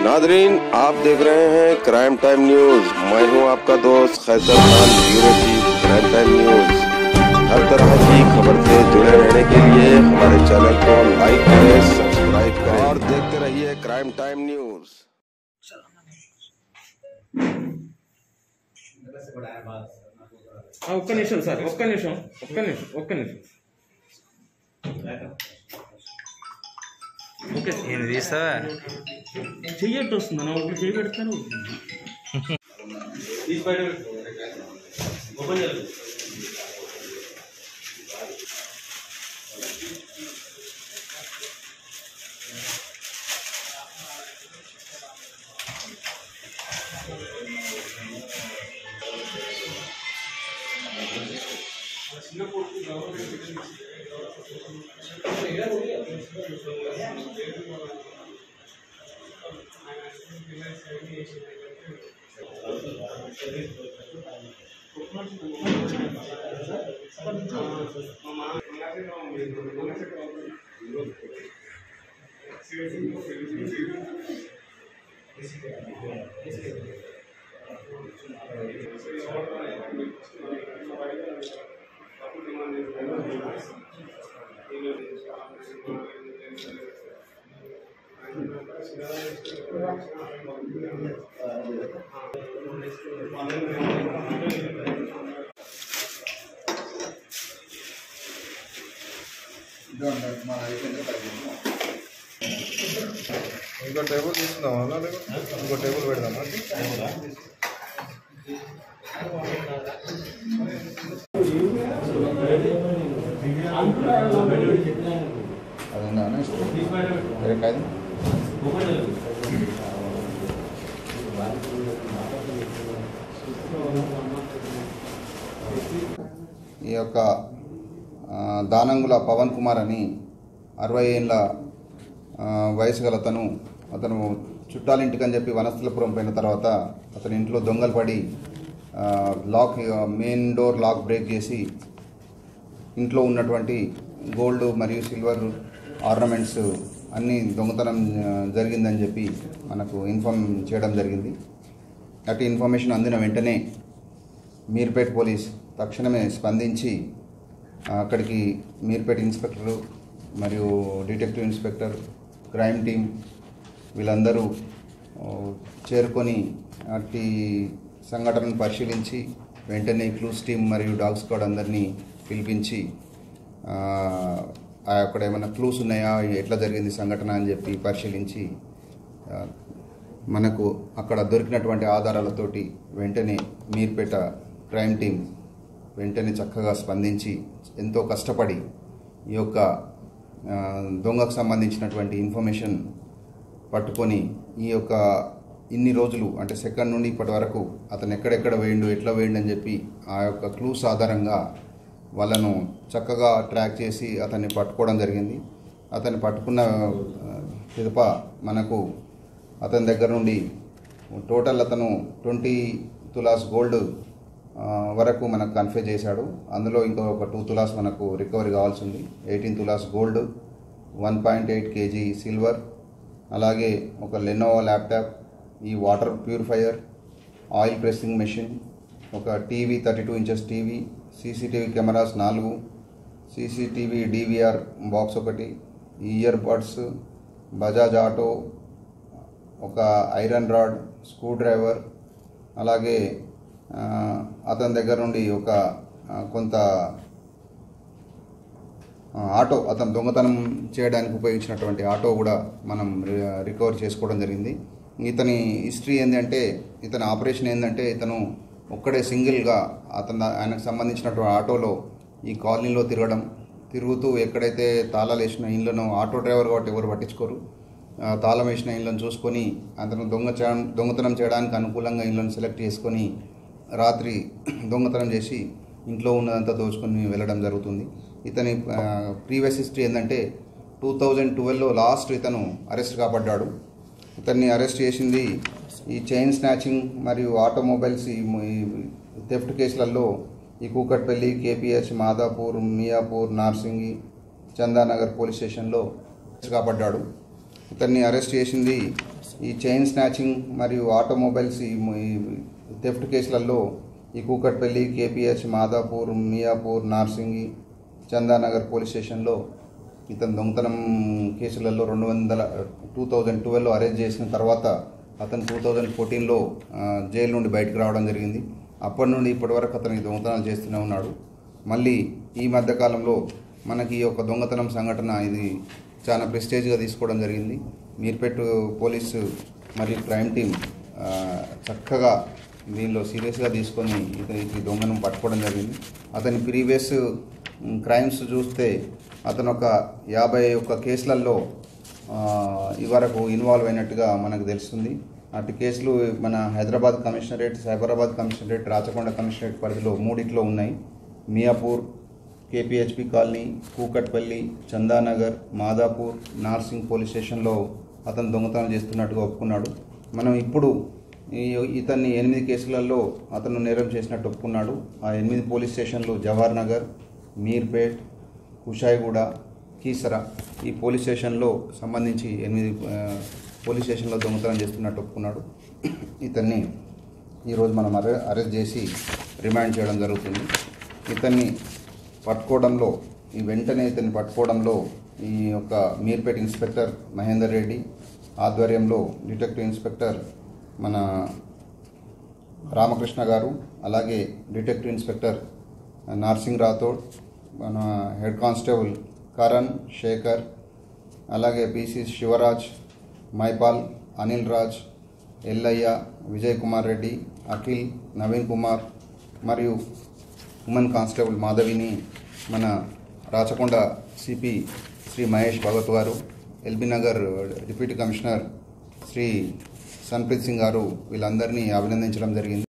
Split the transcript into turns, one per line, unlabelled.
Nadreen आप देख रहे हैं क्राइम टाइम न्यूज मैं हूं आपका दोस्त Khaiser Khan bureau chief crime time news हर तरह की खबर से जुड़े रहने के लिए हमारे चैनल को लाइक करें सब्सक्राइब करें और देखते रहिए क्राइम टाइम न्यूज
ఆ, ఒక్క నిమిషం సార్ ఒక్క నిమిషం ఒక్క నిమిషం ఒక్క నిమిషం ఓకే
నేను తీస్తావా
చెయ్యట్టు వస్తుంది నా ఒకటి చెయ్యి పెడతాను
ఇంకో టేబుల్ తీసుకుందామా అన్న లేక? ఇంకో టేబుల్ పెడదామా
అదన్నా వేరే కాదు ఈ యొక్క ఆ, దానంగుల పవన్ కుమార్ అని అరవై ఏళ్ళ ఆ, వయసు గల అతను అతను చుట్టాలింటికి అని చెప్పి వనస్థలపురం పోయిన తర్వాత అతని ఇంట్లో దొంగలు పడి ఆ, lock main door lock break చేసి ఇంట్లో ఉన్నటువంటి గోల్డ్ మరియు సిల్వర్ ఆర్నమెంట్స్ అన్నీ దొంగతనం ఆ, జరిగిందని చెప్పి మనకు ఇన్ఫార్మ్ చేయడం జరిగింది అటు ఇన్ఫర్మేషన్ అందిన వెంటనే మీర్పేట్ పోలీస్ తక్షణమే స్పందించి ఆ, అక్కడికి మీర్పేట్ ఇన్స్పెక్టరు మరియు డిటెక్టివ్ ఇన్స్పెక్టర్ క్రైమ్ టీం వీళ్ళందరూ ఆ, చేరుకొని అట్టి సంఘటనను పరిశీలించి వెంటనే క్లూస్ టీం మరియు డాగ్ స్క్వాడ్ అందరినీ పిలిపించి ఆ, ఆ అక్కడ ఏమైనా క్లూస్ ఉన్నాయా ఎట్లా జరిగింది సంఘటన అని చెప్పి పరిశీలించి ఆ, మనకు అక్కడ దొరికినటువంటి ఆధారాలతోటి వెంటనే మీర్పేట క్రైమ్ టీం వెంటనే చక్కగా స్పందించి ఎంతో కష్టపడి ఈ యొక్క ఆ, దొంగకు సంబంధించినటువంటి ఇన్ఫర్మేషన్ పట్టుకొని ఈ యొక్క ఇన్ని రోజులు అంటే సెకండ్ నుండి ఇప్పటి వరకు అతను ఎక్కడెక్కడ వేయండు ఎట్లా వేయండు అని చెప్పి ఆ యొక్క క్లూస్ ఆధారంగా వాళ్ళను చక్కగా ట్రాక్ చేసి అతన్ని పట్టుకోవడం జరిగింది అతన్ని పట్టుకున్న ఆ, పిదప మనకు అతని దగ్గర నుండి టోటల్ అతను ట్వంటీ తులాస్ గోల్డ్ ఆ, వరకు మనకు కన్ఫే చేశాడు అందులో ఇంకో ఒక టూ తులాస్ మనకు రికవరీ కావాల్సి ఉంది eighteen tolas gold one point eight KG silver అలాగే ఒక లెనోవా ల్యాప్టాప్ ఈ water purifier oil pressing machine ఒక TV thirty two inches TV CCTV cameras నాలుగు సీసీటీవీ డీవీఆర్ బాక్స్ ఒకటి ఇయర్ బడ్స్ బజాజ్ ఆటో ఒక ఐరన్ రాడ్ స్క్రూ డ్రైవర్ అలాగే ఆ, అతని దగ్గర నుండి ఒక ఆ, కొంత ఆ, ఆటో అతను దొంగతనం చేయడానికి ఉపయోగించినటువంటి ఆటో కూడా మనం రి- రికవర్ చేసుకోవడం జరిగింది ఇతని హిస్టరీ ఏంటంటే ఇతని ఆపరేషన్ ఏంటంటే ఇతను ఒక్కడే సింగిల్గా అతను ఆయనకు సంబంధించినటువంటి ఆటోలో ఈ కాలనీలో తిరగడం తిరుగుతూ ఎక్కడైతే తాళాలు వేసిన ఇళ్ళను ఆటో డ్రైవర్ కాబట్టి ఎవరు పట్టించుకోరు ఆ, తాళం వేసిన ఇళ్ళను చూసుకొని అతను దొంగ చే- దొంగతనం చేయడానికి అనుకూలంగా ఇళ్ళను సెలెక్ట్ చేసుకొని రాత్రి దొంగతనం చేసి ఇంట్లో ఉన్నదంతా దోచుకొని వెళ్ళడం జరుగుతుంది ఇతని ప్రీవియస్ హిస్టరీ ఏంటంటే టూ థౌజండ్ ట్వెల్వ్లో లాస్ట్ ఇతను అరెస్ట్ కాబడ్డాడు ఇతన్ని అరెస్ట్ చేసింది ఈ చైన్ స్నాచింగ్ మరియు ఆటోమొబైల్స్ ఈ ము- ఈ థెఫ్ట్ కేసులలో ఈ కూకట్పల్లి కేపీహెచ్ మాదాపూర్ మియాపూర్ నార్సింగి చందానగర్ పోలీస్ స్టేషన్లో కాబడ్డాడు ఇతన్ని అరెస్ట్ చేసింది ఈ చైన్ స్నాచింగ్ మరియు ఆటోమొబైల్స్ ఈ ఈ థెఫ్ట్ కేసులలో ఈ కూకట్పల్లి కేపీహెచ్ మాదాపూర్ మియాపూర్ నార్సింగి చందానగర్ పోలీస్ స్టేషన్లో ఇతను దొంగతనం కేసులలో రెండు వందల టూ థౌజండ్ ట్వెల్వ్లో అరెస్ట్ చేసిన తర్వాత అతను టూ థౌజండ్ ఫోర్టీన్లో జైలు నుండి బయటకు రావడం జరిగింది అప్పటి నుండి ఇప్పటి వరకు అతను ఈ దొంగతనాలు చేస్తూనే ఉన్నాడు మళ్ళీ ఈ మధ్య కాలంలో మనకి ఈ యొక్క దొంగతనం సంఘటన ఇది చాలా ప్రెస్టేజ్గా తీసుకోవడం జరిగింది మీర్పేట్ పోలీసు మరియు క్రైమ్ టీం ఆ, చక్కగా దీనిలో సీరియస్గా తీసుకొని ఇతని ఈ దొంగను పట్టుకోవడం జరిగింది అతని ప్రీవియస్ క్రైమ్స్ చూస్తే అతను ఒక యాభై ఒక్క కేసులలో ఆ, ఇవరకు ఇన్వాల్వ్ అయినట్టుగా మనకు తెలుస్తుంది అటు కేసులు మన Hyderabad commissionerate Cyberabad commissionerate Rachakonda commissionerate పరిధిలో మూడిట్లో ఉన్నాయి Miyapur KPHB colony Kukatpally Chandanagar Madhapur Narsing police స్టేషన్లో అతను దొంగతనం చేస్తున్నట్టుగా ఒప్పుకున్నాడు మనం ఇప్పుడు ఈ ఇతన్ని ఎనిమిది కేసులలో అతను నేరం చేసినట్టు ఒప్పుకున్నాడు ఆ ఎనిమిది పోలీస్ స్టేషన్లు జవహర్ నగర్ మీర్పేట్ కుషాయిగూడ కీసరా ఈ పోలీస్ స్టేషన్లో సంబంధించి ఎనిమిది ఆ, పోలీస్ స్టేషన్లో దొంగతనం చేస్తున్నట్టు ఒప్పుకున్నాడు ఇతన్ని ఈరోజు మనం అరె అరెస్ట్ చేసి రిమాండ్ చేయడం జరుగుతుంది ఇతన్ని పట్టుకోవడంలో ఈ వెంటనే ఇతన్ని పట్టుకోవడంలో ఈ యొక్క మీర్పేట్ ఇన్స్పెక్టర్ మహేందర్ రెడ్డి ఆధ్వర్యంలో డిటెక్టివ్ ఇన్స్పెక్టర్ మన రామకృష్ణ గారు అలాగే డిటెక్టివ్ ఇన్స్పెక్టర్ నార్సింగ్ రాథోడ్ మన హెడ్ కానిస్టేబుల్ కరణ్ శేఖర్ అలాగే పిసి శివరాజ్ మైపాల్ అనిల్ రాజ్ ఎల్లయ్య విజయ్ కుమార్ రెడ్డి అఖిల్ నవీన్ కుమార్ మరియు ఉమెన్ కానిస్టేబుల్ మాధవిని మన రాచకొండ సిపి శ్రీ మహేష్ భగత్ గారు LB Nagar deputy commissioner Shri Sunpreet Singh గారు వీళ్ళందరినీ అభినందించడం జరిగింది